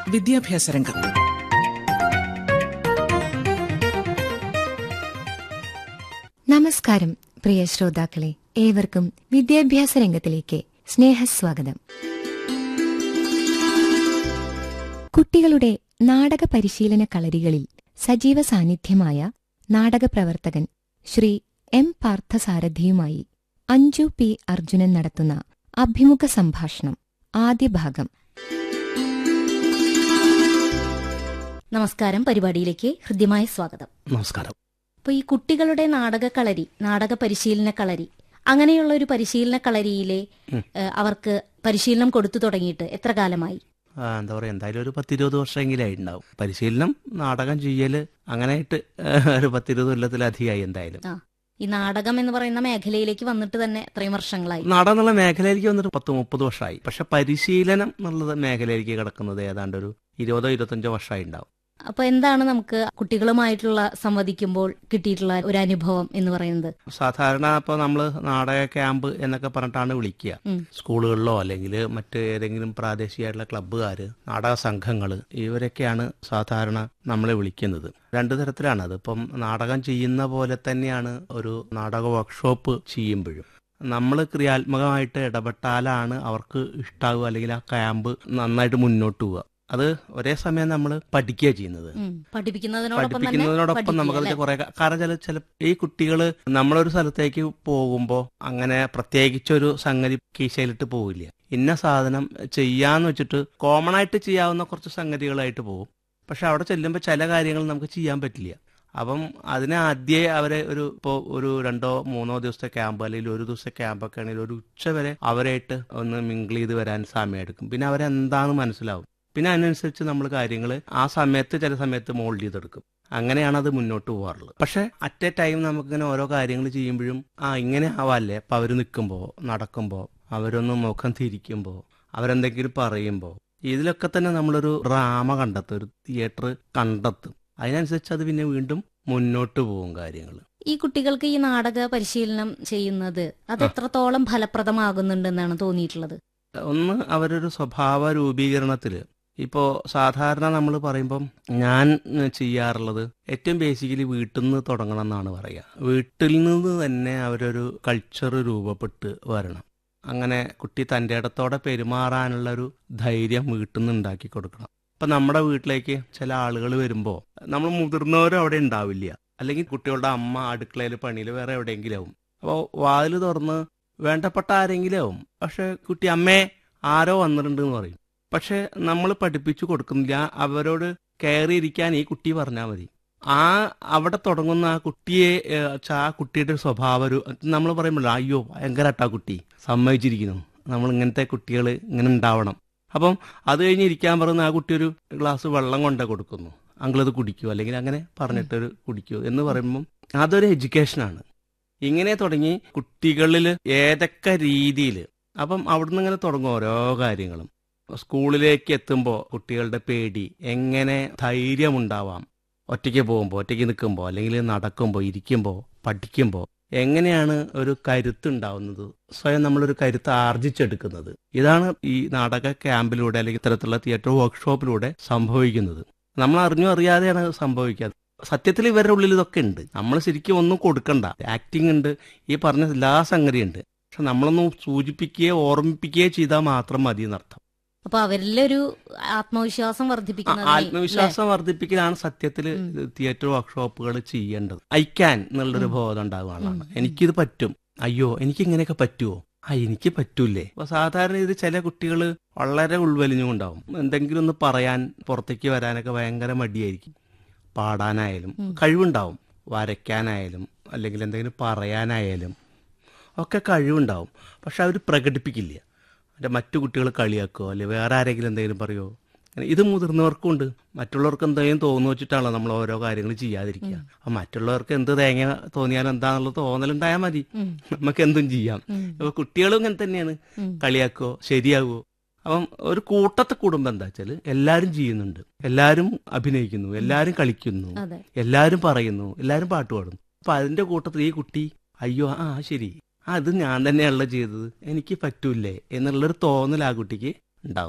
വിദ്യാഭ്യാസ രംഗം നമസ്കാരം പ്രിയ ശ്രോതാക്കളെ ഏവർക്കും വിദ്യാഭ്യാസ രംഗത്തിലേക്ക് സ്നേഹസ്വാഗതം കുട്ടികളുടെ നാടക പരിശീലന കളരികളിൽ സജീവ സാന്നിധ്യമായ നാടക പ്രവർത്തകൻ ശ്രീ എം പാർത്ഥസാരഥിയുമായി അഞ്ജു പി അർജുനൻ നടത്തുന്ന അഭിമുഖ സംഭാഷണം ആദ്യ ഭാഗം നമസ്കാരം പരിപാടിയിലേക്ക് ഹൃദ്യമായ സ്വാഗതം നമസ്കാരം അപ്പോൾ ഈ കുട്ടികളുടെ നാടക കളരി നാടക പരിശീലന കളരി അങ്ങനെയുള്ള ഒരു പരിശീലന കളരിയിലെ ഏഹ്, അവർക്ക് പരിശീലനം കൊടുത്തു തുടങ്ങിയിട്ട് എത്ര കാലമായി ആ, എന്താ പറയാ എന്തായാലും ഒരു പത്തിരുപത് വർഷമെങ്കിലും ഉണ്ടാവും പരിശീലനം നാടകം ചെയ്യല് അങ്ങനെയായിട്ട് ഒരു പത്തിരുപത് കൊല്ലത്തിലധികമായി എന്തായാലും ആ ഈ നാടകം എന്ന് പറയുന്ന മേഖലയിലേക്ക് വന്നിട്ട് തന്നെ എത്രയും വർഷങ്ങളായി നാടകം എന്നുള്ള മേഖലയിലേക്ക് വന്നിട്ട് പത്ത് മുപ്പത് വർഷമായി പക്ഷെ പരിശീലനം എന്നുള്ളത് മേഖലയിലേക്ക് കിടക്കുന്നത് ഏതാണ്ട് ഒരു ഇരുപതോ ഇരുപത്തഞ്ചോ വർഷമായി ഉണ്ടാവും അപ്പൊ എന്താണ് നമുക്ക് കുട്ടികളുമായിട്ടുള്ള സംവദിക്കുമ്പോൾ കിട്ടിയിട്ടുള്ള ഒരു അനുഭവം എന്ന് പറയുന്നത് സാധാരണ ഇപ്പോൾ നമ്മൾ നാടക ക്യാമ്പ് എന്നൊക്കെ പറഞ്ഞിട്ടാണ് വിളിക്കുക ഉം. സ്കൂളുകളിലോ അല്ലെങ്കിൽ മറ്റ് ഏതെങ്കിലും പ്രാദേശികമായിട്ടുള്ള ക്ലബ്ബുകാർ നാടക സംഘങ്ങൾ ഇവരൊക്കെയാണ് സാധാരണ നമ്മളെ വിളിക്കുന്നത് രണ്ടു തരത്തിലാണ് അത് ഇപ്പം നാടകം ചെയ്യുന്ന പോലെ തന്നെയാണ് ഒരു നാടക വർക്ക്ഷോപ്പ് ചെയ്യുമ്പോഴും നമ്മൾ ക്രിയാത്മകമായിട്ട് ഇടപെട്ടാലാണ് അവർക്ക് ഇഷ്ടാവുക അല്ലെങ്കിൽ ആ ക്യാമ്പ് നന്നായിട്ട് മുന്നോട്ട് പോവുക അത് ഒരേ സമയം നമ്മൾ പഠിക്കുക ചെയ്യുന്നത് ഉം. പഠിപ്പിക്കുന്നതിനോടൊപ്പം തന്നെ പഠിപ്പിക്കുന്നതിനോടൊപ്പം പഠിക്കുക, നമുക്കതിൽ അല്ലേ? കുറെ കാരണം ചില ചില ഈ കുട്ടികൾ നമ്മളൊരു സ്ഥലത്തേക്ക് പോകുമ്പോൾ അങ്ങനെ പ്രത്യേകിച്ചൊരു സംഗതി കീശയിലിട്ട് പോവില്ല ഇന്ന സാധനം ചെയ്യാന്ന് വെച്ചിട്ട് കോമൺ ആയിട്ട് ചെയ്യാവുന്ന കുറച്ച് സംഗതികളായിട്ട് പോകും പക്ഷെ അവിടെ ചെല്ലുമ്പോൾ ചില കാര്യങ്ങൾ നമുക്ക് ചെയ്യാൻ പറ്റില്ല അപ്പം അതിനെ ആദ്യമേ അവരെ ഒരു ഇപ്പോൾ ഒരു രണ്ടോ മൂന്നോ ദിവസത്തെ ക്യാമ്പ് അല്ലെങ്കിൽ ഒരു ദിവസത്തെ ക്യാമ്പൊക്കെ ആണെങ്കിൽ ഒരു ഉച്ച വരെ അവരായിട്ട് ഒന്ന് മിങ്കിൾ ചെയ്ത് വരാൻ സമയം എടുക്കും പിന്നെ അവരെന്താന്ന് മനസ്സിലാവും പിന്നെ അതിനനുസരിച്ച് നമ്മൾ കാര്യങ്ങൾ ആ സമയത്ത് ചില സമയത്ത് മോൾഡ് ചെയ്തെടുക്കും അങ്ങനെയാണ് അത് മുന്നോട്ട് പോകാറുള്ളത് പക്ഷെ അറ്റ് എ ടൈം നമുക്കിങ്ങനെ ഓരോ കാര്യങ്ങൾ ചെയ്യുമ്പോഴും ആ ഇങ്ങനെ ആവാല്ലേ അപ്പൊ അവർ നിൽക്കുമ്പോൾ നടക്കുമ്പോൾ അവരൊന്ന് മുഖം തിരിക്കുമ്പോൾ അവരെന്തെങ്കിലും പറയുമ്പോൾ ഇതിലൊക്കെ തന്നെ നമ്മളൊരു ഡ്രാമ കണ്ടെത്തും ഒരു തിയേറ്റർ കണ്ടെത്തും അതിനനുസരിച്ച് അത് പിന്നെ വീണ്ടും മുന്നോട്ട് പോകും കാര്യങ്ങൾ ഈ കുട്ടികൾക്ക് ഈ നാടക പരിശീലനം ചെയ്യുന്നത് അത് എത്രത്തോളം ഫലപ്രദമാകുന്നുണ്ടെന്നാണ് തോന്നിയിട്ടുള്ളത് ഒന്ന് അവരൊരു സ്വഭാവ രൂപീകരണത്തിൽ ഇപ്പോൾ സാധാരണ നമ്മൾ പറയുമ്പം ഞാൻ ചെയ്യാറുള്ളത് ഏറ്റവും ബേസിക്കലി വീട്ടിൽ നിന്ന് തുടങ്ങണം എന്നാണ് പറയുക വീട്ടിൽ നിന്ന് തന്നെ അവരൊരു കൾച്ചർ രൂപപ്പെട്ട് വരണം അങ്ങനെ കുട്ടി തൻ്റെ ഇടത്തോടെ പെരുമാറാനുള്ള ഒരു ധൈര്യം വീട്ടിൽ നിന്ന് ഉണ്ടാക്കി കൊടുക്കണം ഇപ്പം നമ്മുടെ വീട്ടിലേക്ക് ചില ആളുകൾ വരുമ്പോൾ നമ്മൾ മുതിർന്നവരും അവിടെ ഉണ്ടാവില്ല അല്ലെങ്കിൽ കുട്ടികളുടെ അമ്മ അടുക്കളയിൽ പണിയിൽ വേറെ എവിടെയെങ്കിലും ആവും അപ്പോൾ വാതിൽ തുറന്ന് വേണ്ടപ്പെട്ട ആരെങ്കിലും ആവും പക്ഷെ കുട്ടി അമ്മേ ആരോ വന്നിട്ടുണ്ട് എന്ന് പറയും പക്ഷെ നമ്മൾ പഠിപ്പിച്ചു കൊടുക്കുന്നില്ല അവരോട് കയറിയിരിക്കാൻ ഈ കുട്ടി പറഞ്ഞാൽ മതി ആ അവിടെ തുടങ്ങുന്ന ആ കുട്ടിയെ ഏഹ്, ച്ച- ആ കുട്ടിയുടെ ഒരു സ്വഭാവ ഒരു നമ്മൾ പറയുമ്പോൾ അയ്യോ ഭയങ്കരമായിട്ടാ കുട്ടി സമ്മതിച്ചിരിക്കുന്നു നമ്മൾ ഇങ്ങനത്തെ കുട്ടികൾ ഇങ്ങനെ ഉണ്ടാവണം അപ്പം അത് കഴിഞ്ഞ് ഇരിക്കാൻ പറയുന്ന ആ കുട്ടി ഒരു ഗ്ലാസ് വെള്ളം കൊണ്ടേ കൊടുക്കുന്നു അങ്കിളത് കുടിക്കൂ അല്ലെങ്കിൽ അങ്ങനെ പറഞ്ഞിട്ടൊരു കുടിക്കൂ എന്ന് പറയുമ്പം അതൊരു എഡ്യൂക്കേഷനാണ് ഇങ്ങനെ തുടങ്ങി കുട്ടികളിൽ ഏതൊക്കെ രീതിയിൽ അപ്പം അവിടുന്ന് ഇങ്ങനെ തുടങ്ങും ഓരോ കാര്യങ്ങളും സ്കൂളിലേക്ക് എത്തുമ്പോൾ കുട്ടികളുടെ പേടി എങ്ങനെ ധൈര്യമുണ്ടാവാം ഒറ്റയ്ക്ക് പോകുമ്പോൾ ഒറ്റയ്ക്ക് നിൽക്കുമ്പോൾ അല്ലെങ്കിൽ നടക്കുമ്പോൾ ഇരിക്കുമ്പോൾ പഠിക്കുമ്പോൾ എങ്ങനെയാണ് ഒരു കരുത്തുണ്ടാവുന്നത് സ്വയം നമ്മളൊരു കരുത്ത് ആർജിച്ചെടുക്കുന്നത് ഇതാണ് ഈ നാടക ക്യാമ്പിലൂടെ അല്ലെങ്കിൽ ഇത്തരത്തിലുള്ള തിയേറ്റർ വർക്ക്ഷോപ്പിലൂടെ സംഭവിക്കുന്നത് നമ്മൾ അറിഞ്ഞോ അറിയാതെയാണ് അത് സംഭവിക്കുക സത്യത്തിൽ ഇവരുടെ ഉള്ളിൽ ഇതൊക്കെ ഉണ്ട് നമ്മൾ ശരിക്കും ഒന്നും കൊടുക്കണ്ട ആക്ടിംഗ് ഉണ്ട് ഈ പറഞ്ഞ എല്ലാ സംഗതിയുണ്ട് പക്ഷെ നമ്മളൊന്ന് സൂചിപ്പിക്കുകയോ ഓർമ്മിപ്പിക്കുകയോ ചെയ്താൽ മാത്രം മതി എന്നർത്ഥം അപ്പൊ അവരിലൊരു ആത്മവിശ്വാസം ആ, വർദ്ധിപ്പിക്കുന്നത് ആത്മവിശ്വാസം വർദ്ധിപ്പിക്കലാണ് സത്യത്തിൽ തിയേറ്റർ വർക്ക്ഷോപ്പുകൾ ചെയ്യേണ്ടത് ഐക്കാൻ എന്നുള്ളൊരു ബോധം ഉണ്ടാകുകയാണ് എനിക്കിത് പറ്റും അയ്യോ എനിക്ക് ഇങ്ങനെയൊക്കെ പറ്റുമോ ആ എനിക്ക് പറ്റൂലേ അപ്പൊ സാധാരണ ഇത് ചില കുട്ടികൾ വളരെ ഉൾവലിഞ്ഞുകൊണ്ടാവും എന്തെങ്കിലും ഒന്ന് പറയാൻ പുറത്തേക്ക് വരാനൊക്കെ ഭയങ്കര മടിയായിരിക്കും പാടാനായാലും കഴിവുണ്ടാവും വരയ്ക്കാനായാലും അല്ലെങ്കിൽ എന്തെങ്കിലും പറയാനായാലും ഒക്കെ കഴിവുണ്ടാവും പക്ഷെ അവർ പ്രകടിപ്പിക്കില്ല മറ്റേ മറ്റു കുട്ടികൾ കളിയാക്കുകയോ അല്ലെങ്കിൽ വേറെ ആരെങ്കിലും എന്തെങ്കിലും പറയുമോ അങ്ങനെ ഇത് മുതിർന്നവർക്കും ഉണ്ട് മറ്റുള്ളവർക്ക് എന്തെങ്കിലും തോന്നു വെച്ചിട്ടാണല്ലോ നമ്മൾ ഓരോ കാര്യങ്ങൾ ചെയ്യാതിരിക്കുക അപ്പൊ മറ്റുള്ളവർക്ക് എന്ത് തേങ്ങ തോന്നിയാലും എന്താന്നുള്ള തോന്നലുണ്ടായാൽ മതി നമുക്ക് എന്തും ചെയ്യാം അപ്പൊ കുട്ടികളും ഇങ്ങനെ തന്നെയാണ് കളിയാക്കോ ശരിയാകുമോ അപ്പം ഒരു കൂട്ടത്തെ കുടുംബം എന്താ വെച്ചാൽ എല്ലാവരും ചെയ്യുന്നുണ്ട് എല്ലാവരും അഭിനയിക്കുന്നു എല്ലാവരും കളിക്കുന്നു അതെ എല്ലാവരും പറയുന്നു എല്ലാവരും പാട്ട് പാടുന്നു അപ്പൊ അതിന്റെ കൂട്ടത്തിൽ ഈ കുട്ടി അയ്യോ ആ ശരി ആ അത് ഞാൻ തന്നെയാണല്ലോ ചെയ്തത് എനിക്ക് പറ്റൂലേ എന്നുള്ളൊരു തോന്നൽ ആ കുട്ടിക്ക് ഉണ്ടാവുന്നു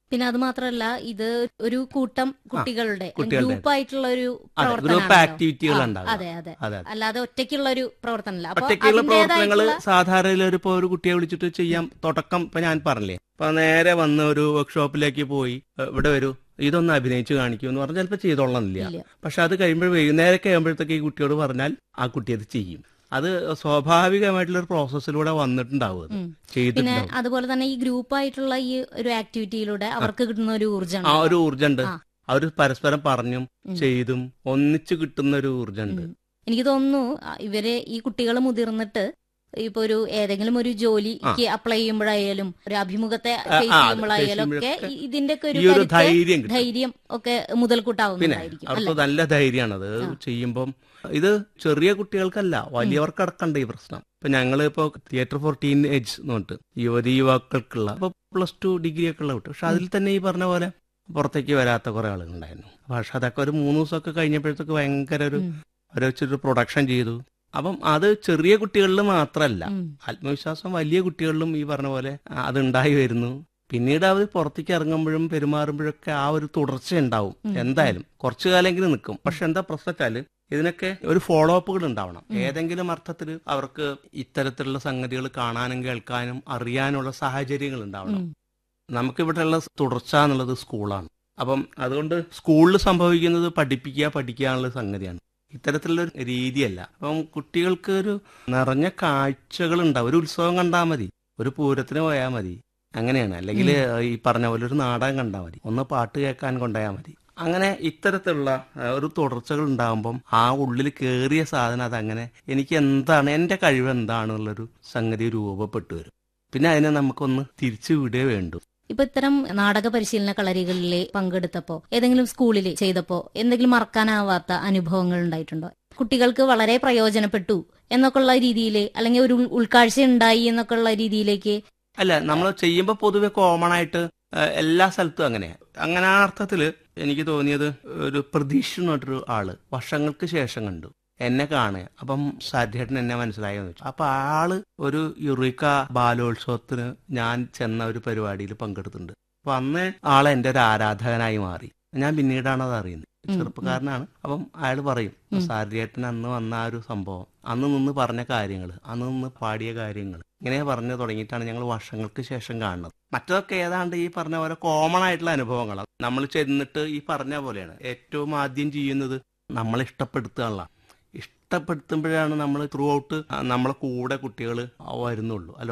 പിന്നെ അത് മാത്രമല്ല ഇത് ഒരു കൂട്ടം കുട്ടികളുടെ കുട്ടികളുടെ. ഗ്രൂപ്പായിട്ടുള്ള ഒരു അതെ ഗ്രൂപ്പ് പ്രവർത്തനമാണല്ലോ. ആക്ടിവിറ്റികൾ ആ, ഉണ്ടാകും അതെ അതെ അതെ അതെ അല്ലാതെ ഒറ്റയ്ക്കുള്ള ഒരു പ്രവർത്തനമല്ല അപ്പൊ ഒറ്റയ്ക്കുള്ള പ്രവർത്തനങ്ങൾ അതിന്റേതായിട്ടുള്ള- സാധാരണ ഒരു ഇപ്പൊ ഒരു കുട്ടിയെ വിളിച്ചിട്ട് ചെയ്യാം തുടക്കം ഇപ്പൊ ഞാൻ പറഞ്ഞില്ലേ അപ്പൊ നേരെ വന്ന് ഒരു വർക്ക്ഷോപ്പിലേക്ക് പോയി "ഏ, ഇവിടെ വരൂ ഇതൊന്ന് അഭിനയിച്ച് കാണിക്കൂ എന്ന് പറഞ്ഞാൽ ചിലപ്പോൾ ചെയ്തോളന്നില്ല ഇല്ല. പക്ഷെ അത് കഴിയുമ്പോൾ വൈകുന്നേരമൊക്കെ ആകുമ്പോഴത്തേക്ക് ഈ കുട്ടിയോട് പറഞ്ഞാൽ ആ കുട്ടി അത് ചെയ്യും അത് സ്വാഭാവികമായിട്ടുള്ള ഒരു പ്രോസസ്സിലൂടെ വന്നിട്ടുണ്ടാവും അത് ഉം. പിന്നെ ചെയ്തിട്ടുണ്ടാവും അതുപോലെ തന്നെ ഈ ഗ്രൂപ്പായിട്ടുള്ള ഈ ഒരു ആക്ടിവിറ്റിയിലൂടെ അവർക്ക് കിട്ടുന്ന ഒരു ഊർജ്ജം ആ ഒരു ഊർജ്ജമുണ്ട് ആ. അവർ പരസ്പരം പറഞ്ഞും ഉം. ചെയ്തും ഒന്നിച്ചു കിട്ടുന്ന ഒരു ഊർജ്ജമുണ്ട് ഉം. എനിക്ക് തോന്നുന്നു ആ, ഇവരെ ഈ കുട്ടികൾ മുതിർന്നിട്ട് ഇപ്പൊ ഒരു ഏതെങ്കിലും ഒരു ജോലിക്ക് അപ്ലൈ ചെയ്യുമ്പോഴായാലും ഒരു അഭിമുഖത്തെ ആ, ഫേസ് ആ, ചെയ്യുമ്പോഴായാലും ഒക്കെ ചെയ്യുമ്പോഴൊക്കെ ഇതിന്റെ ഒക്കെ ഒരു ഈ ഒരു കരുത്ത്, ധൈര്യം കിട്ടും ധൈര്യം ഒക്കെ പിന്നെ മുതൽക്കൂട്ടാവുന്നതായിരിക്കും അവർക്ക് അല്ലെ നല്ല ധൈര്യമാണത് ആ. ചെയ്യുമ്പം ഇത് ചെറിയ കുട്ടികൾക്കല്ല വലിയവർക്ക് അടക്കണ്ട ഈ പ്രശ്നം ഇപ്പൊ ഞങ്ങൾ ഇപ്പൊ തിയേറ്റർ ഫോർ ടീൻ ഏജ് എന്ന് പറഞ്ഞിട്ട് യുവതി യുവാക്കൾക്കുള്ള ഇപ്പൊ പ്ലസ് ടു ഡിഗ്രി ഒക്കെ ഉള്ള കുട്ടി പക്ഷെ അതിൽ തന്നെ ഈ പറഞ്ഞ പോലെ പുറത്തേക്ക് വരാത്ത കുറെ ആളുകളുണ്ടായിരുന്നു പക്ഷെ അതൊക്കെ ഒരു മൂന്ന് ദിവസമൊക്കെ കഴിഞ്ഞപ്പോഴത്തേക്ക് ഭയങ്കര ഒരു ഉം. അവരെ വെച്ചൊരു പ്രൊഡക്ഷൻ ചെയ്തു അപ്പം അത് ചെറിയ കുട്ടികളിൽ മാത്രമല്ല ഉം. ആത്മവിശ്വാസം വലിയ കുട്ടികളിലും ഈ പറഞ്ഞ പോലെ അതുണ്ടായി വരുന്നു പിന്നീട് അവർ പുറത്തേക്ക് ഇറങ്ങുമ്പോഴും പെരുമാറുമ്പോഴൊക്കെ ആ ഒരു തുടർച്ച ഉണ്ടാവും ഉം. എന്തായാലും കുറച്ചു കാലെങ്കിലും നിൽക്കും പക്ഷെ എന്താ പ്രശ്നം വെച്ചാല് ഇതിനൊക്കെ ഒരു ഫോളോ അപ്പുകൾ ഉണ്ടാവണം ഉം. ഏതെങ്കിലും അർത്ഥത്തിൽ അവർക്ക് ഇത്തരത്തിലുള്ള സംഗതികൾ കാണാനും കേൾക്കാനും അറിയാനുള്ള സാഹചര്യങ്ങൾ ഉണ്ടാവണം ഉം. നമുക്കിവിടെയുള്ള തുടർച്ച എന്നുള്ളത് സ്കൂളാണ് അപ്പം അതുകൊണ്ട് സ്കൂളിൽ സംഭവിക്കുന്നത് പഠിപ്പിക്കുക പഠിക്കുക എന്നുള്ള സംഗതിയാണ് ഇത്തരത്തിലുള്ള ഒരു രീതിയല്ല അപ്പം കുട്ടികൾക്ക് ഒരു നിറഞ്ഞ കാഴ്ചകൾ ഉണ്ടാവും ഒരു ഉത്സവം കണ്ടാൽ മതി ഒരു പൂരത്തിന് പോയാൽ മതി അങ്ങനെയാണ് അല്ലെങ്കിൽ ഈ പറഞ്ഞ പോലെ ഒരു നാടകം കണ്ടാൽ മതി ഒന്ന് പാട്ട് കേൾക്കാൻ കൊണ്ടുപോയാൽ മതി അങ്ങനെ ഇത്തരത്തിലുള്ള ആ, ഒരു തുടർച്ചകൾ ഉണ്ടാകുമ്പം ആ ഉള്ളിൽ കയറിയ സാധനം അതങ്ങനെ എനിക്ക് എന്താണ് എൻ്റെ കഴിവ് എന്താണെന്നുള്ളൊരു സംഗതി രൂപപ്പെട്ടു വരും പിന്നെ അതിനെ നമുക്കൊന്ന് തിരിച്ചു വിടേ വേണ്ടു ഇപ്പൊ ഇത്തരം നാടക പരിശീലന കളരികളിൽ പങ്കെടുത്തപ്പോ ഏതെങ്കിലും സ്കൂളിൽ ചെയ്തപ്പോ എന്തെങ്കിലും മറക്കാനാവാത്ത അനുഭവങ്ങൾ ഉണ്ടായിട്ടുണ്ടോ കുട്ടികൾക്ക് വളരെ പ്രയോജനപ്പെട്ടു എന്നൊക്കെ ഉള്ള രീതിയിൽ അല്ലെങ്കിൽ ഒരു ഉൾ- ഉൾക്കാഴ്ച ഉണ്ടായി എന്നൊക്കെ ഉള്ള രീതിയിലേക്ക് അല്ല നമ്മൾ ചെയ്യുമ്പോൾ പൊതുവെ കോമൺ ആയിട്ട് ആ, എല്ലാ സ്ഥലത്തും അങ്ങനെ അങ്ങനെ ആ അർത്ഥത്തിൽ എനിക്ക് തോന്നിയത് ഒരു പ്രതീക്ഷ എന്ന് പറഞ്ഞൊരു ആള് വർഷങ്ങൾക്ക് ശേഷം കണ്ടു എന്നെ കാണുക അപ്പം സാധ്യേട്ടൻ എന്നെ മനസ്സിലായെന്ന് വെച്ചു അപ്പൊ ആള് ഒരു യുറിക്ക ബാലോത്സവത്തിന് ഞാൻ ചെന്ന ഒരു പരിപാടിയിൽ പങ്കെടുത്തിട്ടുണ്ട് അപ്പൊ അന്ന് ആളെ എന്റെ ഒരു ആരാധകനായി മാറി ഞാൻ പിന്നീടാണ് അത് അറിയുന്നത് ഉം, ചെറുപ്പക്കാരനാണ് അപ്പം അയാൾ പറയും ഉം. സാരിയേട്ടൻ അന്ന് വന്ന ആ ഒരു സംഭവം അന്ന് നിന്ന് പറഞ്ഞ കാര്യങ്ങൾ അന്ന് നിന്ന് പാടിയ കാര്യങ്ങൾ ഇങ്ങനെ പറഞ്ഞു തുടങ്ങിയിട്ടാണ് ഞങ്ങൾ വർഷങ്ങൾക്ക് ശേഷം കാണുന്നത് മറ്റതൊക്കെ ഏതാണ്ട് ഈ പറഞ്ഞ പോലെ കോമൺ ആയിട്ടുള്ള അനുഭവങ്ങളാണ് നമ്മൾ ചെന്നിട്ട് ഈ പറഞ്ഞ പോലെയാണ് ഏറ്റവും ആദ്യം ചെയ്യുന്നത് നമ്മളെ ഇഷ്ടപ്പെടുത്തുകയുള്ള ഇഷ്ടപ്പെടുത്തുമ്പോഴാണ് നമ്മൾ ത്രൂ ഔട്ട് നമ്മളെ കൂടെ കുട്ടികൾ വരുന്നുള്ളൂ അല്ല